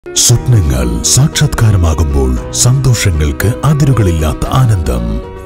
സ്വപ്നങ്ങൾ സാക്ഷാത്കാരമാകുമ്പോൾ സന്തോഷങ്ങൾക്ക് അതിരുകളില്ലാത്ത ആനന്ദം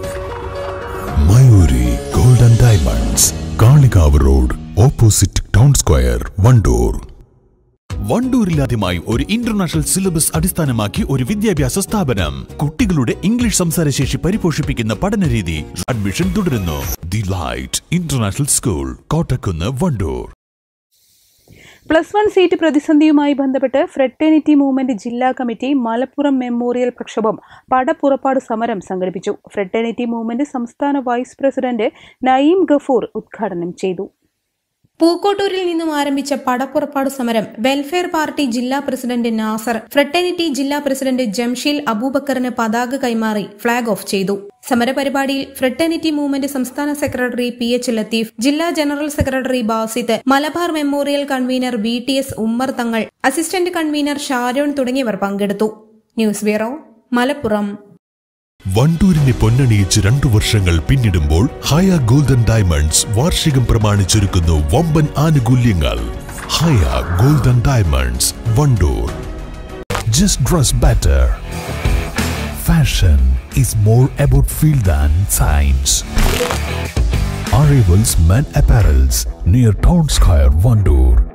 Mayuri golden diamonds Kalikavu road opposite town square Wandoor വണ്ടൂരിലാദ്യമായി ഒരു ഇന്റർനാഷണൽ സിലബസ് അടിസ്ഥാനമാക്കി ഒരു വിദ്യാഭ്യാസ സ്ഥാപനം കുട്ടികളുടെ ഇംഗ്ലീഷ് സംസാരശേഷി പരിപോഷിപ്പിക്കുന്ന പഠനരീതി അഡ്മിഷൻ തുടരുന്നു the light international school Kottakkunnu Wandoor plus one seat പ്രതിസന്ധിയുമായി ബന്ധപ്പെട്ട് ഫ്രെറ്റേണിറ്റി മൂവ്മെന്റ് ജില്ലാ കമ്മിറ്റി മലപ്പുറം മെമ്മോറിയൽ പ്രക്ഷോഭം പടപ്പുറപ്പാട് സമരം സംഘടിപ്പിച്ചു ഫ്രെറ്റേണിറ്റി മൂവ്മെന്റ് സംസ്ഥാന വൈസ് പ്രസിഡന്റ് നയീം ഗഫൂർ ഉദ്ഘാടനം ചെയ്തു പൂക്കോട്ടൂരിൽ നിന്നും ആരംഭിച്ച പടപ്പുറപ്പാട് സമരം വെൽഫെയർ പാർട്ടി ജില്ലാ പ്രസിഡന്റ് നാസർ ഫ്രട്ടേണിറ്റി ജില്ലാ പ്രസിഡന്റ് ജംഷീൽ അബൂബക്കറിന് പതാക കൈമാറി ഫ്ളാഗ് ഓഫ് ചെയ്തു സമരപരിപാടിയിൽ ഫ്രട്ടേണിറ്റി മൂവ്മെന്റ് സംസ്ഥാന സെക്രട്ടറി പി എച്ച് ലത്തീഫ് ജില്ലാ general secretary Basith Malabar memorial convener B T S Ummer Thangal assistant convener Sharon തുടങ്ങിയവർ പങ്കെടുത്തു ന്യൂസ് ബ്യൂറോ മലപ്പുറം വണ്ടൂരിനെ പൊന്നണിയിച്ച് രണ്ടു വർഷങ്ങൾ പിന്നിടുമ്പോൾ ഹയ ഗോൾഡൻ ഡയമണ്ട്സ് വാർഷികം പ്രമാണിച്ചൊരുക്കുന്നു വമ്പൻ ആനുകൂല്യങ്ങൾ Haya golden diamonds Wandoor just dress better fashion is more about feel than science. Arrivals Men Apparels near Town Square, Vandoor.